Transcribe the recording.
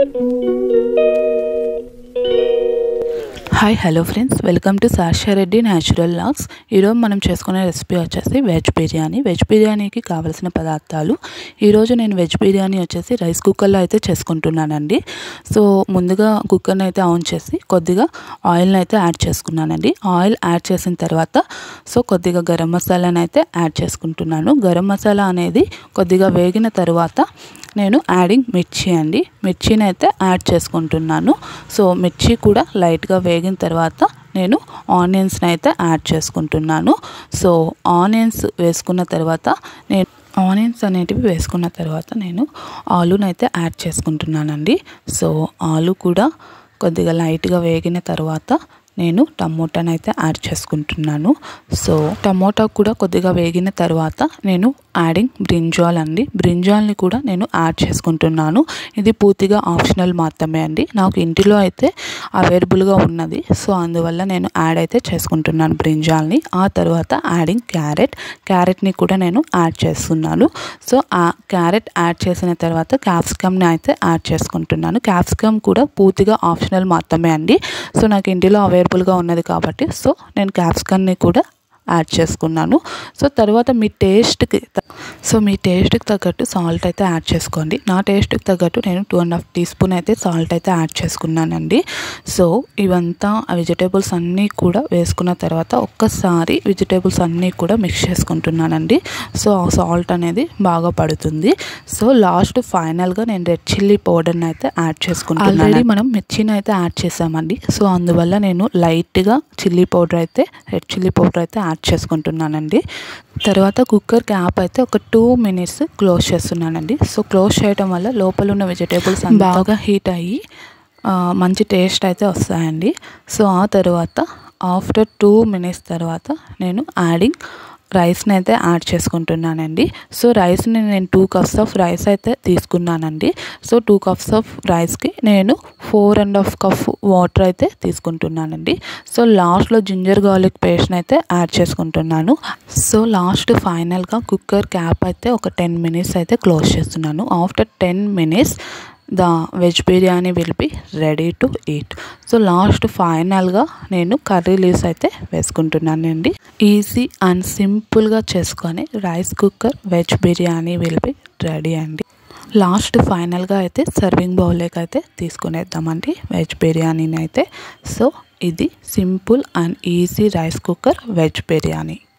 hi hello friends welcome to Saksha Reddy natural vlogs ఈరోజు మనం చేసుకునే రెసిపీ వచ్చేసి వెజ్ బిర్యానీ వెజ్ బిర్యానీకి కావలసిన పదార్థాలు ఈరోజు నేను వెజ్ బిర్యానీ వచ్చేసి రైస్ కుక్కర్లో అయితే చేసుకుంటున్నానండి సో ముందుగా కుక్కర్ని అయితే ఆన్ చేసి కొద్దిగా ఆయిల్ని అయితే యాడ్ చేసుకున్నానండి ఆయిల్ యాడ్ చేసిన తర్వాత సో కొద్దిగా గరం మసాలాని అయితే యాడ్ చేసుకుంటున్నాను గరం మసాలా అనేది కొద్దిగా వేగిన తర్వాత నేను యాడింగ్ మిర్చి అండి మిర్చిని అయితే యాడ్ చేసుకుంటున్నాను సో మిర్చి కూడా లైట్గా వేగిన తర్వాత నేను ఆనియన్స్ని అయితే యాడ్ చేసుకుంటున్నాను సో ఆనియన్స్ వేసుకున్న తర్వాత నేను ఆనియన్స్ అనేటివి వేసుకున్న తర్వాత నేను ఆలూని అయితే యాడ్ చేసుకుంటున్నానండి సో ఆలు కూడా కొద్దిగా లైట్గా వేగిన తర్వాత నేను టమోటాని అయితే యాడ్ చేసుకుంటున్నాను సో టమోటా కూడా కొద్దిగా వేగిన తర్వాత నేను యాడింగ్ బ్రింజాల్ అండి బ్రింజాల్ని కూడా నేను యాడ్ చేసుకుంటున్నాను ఇది పూర్తిగా ఆప్షనల్ మాత్రమే అండి నాకు ఇంటిలో అయితే అవైలబుల్గా ఉన్నది సో అందువల్ల నేను యాడ్ అయితే చేసుకుంటున్నాను బ్రింజాల్ని ఆ తర్వాత యాడింగ్ క్యారెట్ క్యారెట్ని కూడా నేను యాడ్ చేస్తున్నాను సో ఆ క్యారెట్ యాడ్ చేసిన తర్వాత క్యాప్సికమ్ని అయితే యాడ్ చేసుకుంటున్నాను క్యాప్సికమ్ కూడా పూర్తిగా ఆప్షనల్ మాత్రమే అండి సో నాకు ఇంటిలో అవైలబుల్గా ఉన్నది కాబట్టి సో నేను క్యాప్సికమ్ని కూడా యాడ్ చేసుకున్నాను సో తర్వాత మీ టేస్ట్కి సో మీ టేస్ట్కి తగ్గట్టు సాల్ట్ అయితే యాడ్ చేసుకోండి నా టేస్ట్కి తగ్గట్టు నేను two and half teaspoon అయితే సాల్ట్ అయితే యాడ్ చేసుకున్నానండి సో ఇవంతా వెజిటేబుల్స్ అన్నీ కూడా వేసుకున్న తర్వాత ఒక్కసారి వెజిటేబుల్స్ అన్నీ కూడా మిక్స్ చేసుకుంటున్నానండి సో ఆ సాల్ట్ అనేది బాగా పడుతుంది సో లాస్ట్ ఫైనల్గా నేను రెడ్ చిల్లీ పౌడర్ని అయితే యాడ్ చేసుకుంటున్నాను ఆల్రెడీ మనం మిర్చిని అయితే యాడ్ చేసామండి సో అందువల్ల నేను లైట్గా చిల్లీ పౌడర్ అయితే రెడ్ చిల్లీ పౌడర్ అయితే యాడ్ చేసుకుంటున్నానండి తర్వాత కుక్కర్ క్యాప్ అయితే ఒక టూ మినిట్స్ క్లోజ్ చేస్తున్నానండి సో క్లోజ్ చేయడం వల్ల లోపల ఉన్న వెజిటేబుల్స్ బాగా హీట్ అయ్యి మంచి టేస్ట్ అయితే వస్తాయండి సో ఆ తర్వాత ఆఫ్టర్ టూ మినిట్స్ తర్వాత నేను యాడింగ్ రైస్ని అయితే యాడ్ చేసుకుంటున్నానండి సో రైస్ని నేను టూ కప్స్ ఆఫ్ రైస్ అయితే తీసుకున్నానండి సో టూ కప్స్ ఆఫ్ రైస్కి నేను four and half cup water అయితే తీసుకుంటున్నానండి సో లాస్ట్లో జింజర్ గార్లిక్ పేస్ట్ని అయితే యాడ్ చేసుకుంటున్నాను సో లాస్ట్ ఫైనల్గా కుక్కర్ క్యాప్ అయితే ఒక టెన్ మినిట్స్ అయితే క్లోజ్ చేస్తున్నాను after ten minutes the veg biryani will be ready to eat so last ఫైనల్గా నేను కర్రీ లీవ్స్ అయితే వేసుకుంటున్నానండి ఈజీ అండ్ సింపుల్గా చేసుకొని rice cooker veg biryani will be ready అండి లాస్ట్ ఫైనల్గా అయితే సర్వింగ్ బౌల్లోకి అయితే తీసుకునేద్దామండి వెజ్ బిర్యానీని అయితే సో ఇది simple and easy rice cooker veg biryani